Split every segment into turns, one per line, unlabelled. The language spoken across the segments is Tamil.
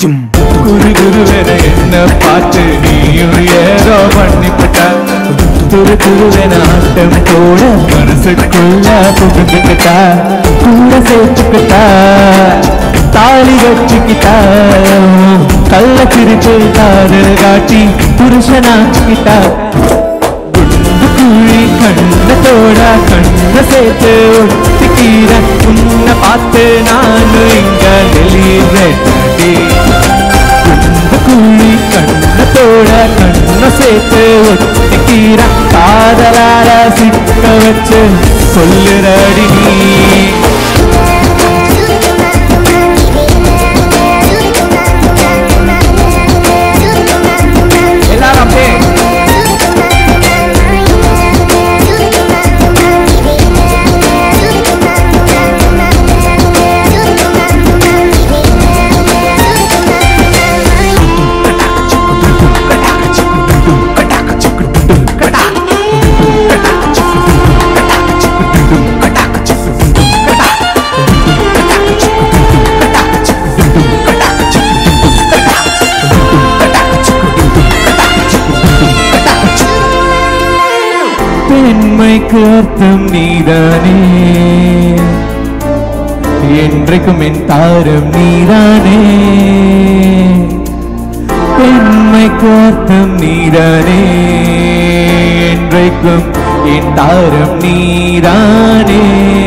குரு குருவென என்ன பார்த்து நீயும் ஏதோ பண்ணிவிட்ட துரு துருவென ஆட்டம் போட மனசுக்குள்ள புகுந்துக்கிட்டா கூட சேர்த்துக்கிட்டா தாலி வச்சுக்கிட்டா கள்ள சிரிப்பு காதல் காட்டி புருஷனாச்சுக்கிட்டா குண்டு குழி கண்ணத்தோட கண்ண சேர்த்து ஒட்டிக்கீர உன்னை பார்த்து நானு இங்க நெளிவேட்டே குண்டு குழி கண்ணத்தோட கண்ண சேர்த்து ஒட்டிக்கீர காதலால சிக்க வச்சு சொல்லுறடி நீ எல்லாரும் அப்படியே பெண்மைக்கு அர்த்தம் நீதானே என்றைக்கும் என் தாரம் நீதானே பெண்மைக்கு அர்த்தம் நீதானே என்றைக்கும் என் தாரம் நீதானே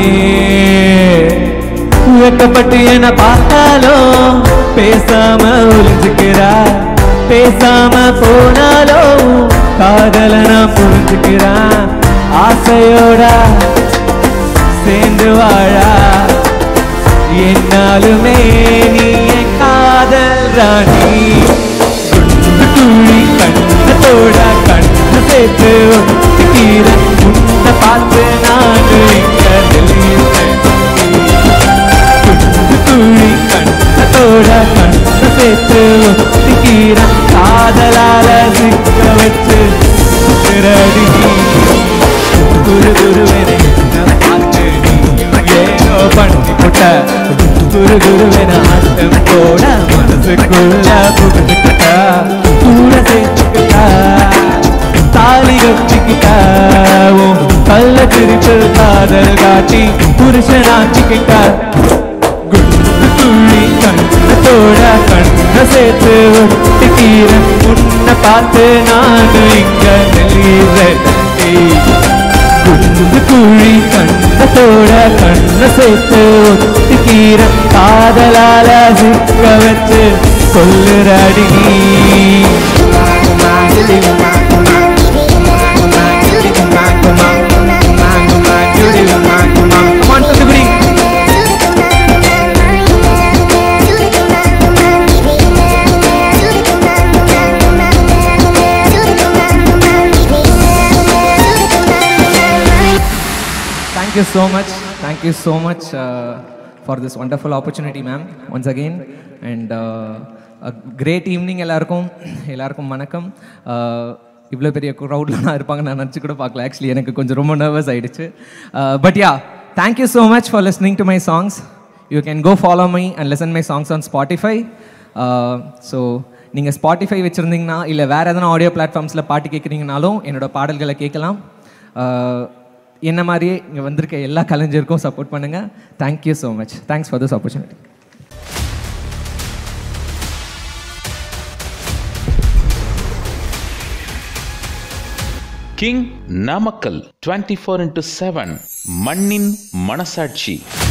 வெக்கப்பட்டு என்ன பார்த்தாலும் பேசாம ஒளிஞ்சுக்கிறா பேசாம போனாலும் காதல நான் புரிஞ்சுக்கிறான் ஆசையோட சேர்ந்து வாழா என்னாலுமே நீ என் காதல் ராணி குண்டு குழி கண்ணத்தோட கண்ணு சேர்த்து ஒட்டிக்கிற உன்னை பார்த்து நானு இங்க நெளிவேன் குண்டு குழி கண்ணத்தோட கண்ணு சேர்த்து ஒட்டிக்கிற காதலால சிக்க வச்சு திரடி குரு குருவென என்ன பார்த்து நீயும் ஏதோ பண்ணி போட்ட குரு குருவென ஆட்டம் போட மனசுக்குள்ள புகுந்துக்கிட்ட கூட சேர்த்துக்கிட்டா தாலி கட்டிக்கிட்டா உன் கள்ள சிரிப்பு காதல் காட்டி புருஷனாச்சிக்கிட்டா குண்டு துள்ளி கண்ணத்தோட கண்ண சேர்த்து ஒட்டிக்கீர உன்னை பார்த்து நானு இங்க நெளிவேட்டே குண்டு குழி கண்ணத்தோட கண்ண சேர்த்து ஒட்டிக்கீர காதலால சிக்க வச்சு கொல்லுறடி நீ Come on, Tutiputi. Thank you so much. Thank you so much uh, for this wonderful opportunity, ma'am, once again. And uh, a great evening எல்லாருக்கும் எல்லாருக்கும் வணக்கம் இவ்வளோ பெரிய க்ரௌட்லாம் இருப்பாங்க நான் நினச்சி கூட பார்க்கல ஆக்சுவலி எனக்கு கொஞ்சம் ரொம்ப நர்வஸ் ஆயிடுச்சு but yeah thank you so much for listening to my songs you can go follow my and listen my songs on Spotify so நீங்கள் ஸ்பாட்டிஃபை வச்சுருந்தீங்கன்னா இல்லை வேறு எதனா ஆடியோ பிளாட்ஃபார்ம்ஸில் பாட்டு கேட்குறீங்கனாலும் என்னோட பாடல்களை கேட்கலாம் Uh, என்ன மாதிரியே இங்கே வந்திருக்க எல்லா கலைஞருக்கும் சப்போர்ட் பண்ணுங்கள் thank you so much thanks for this opportunity
king Namakkal twenty four into seven மண்ணின் மனசாட்சி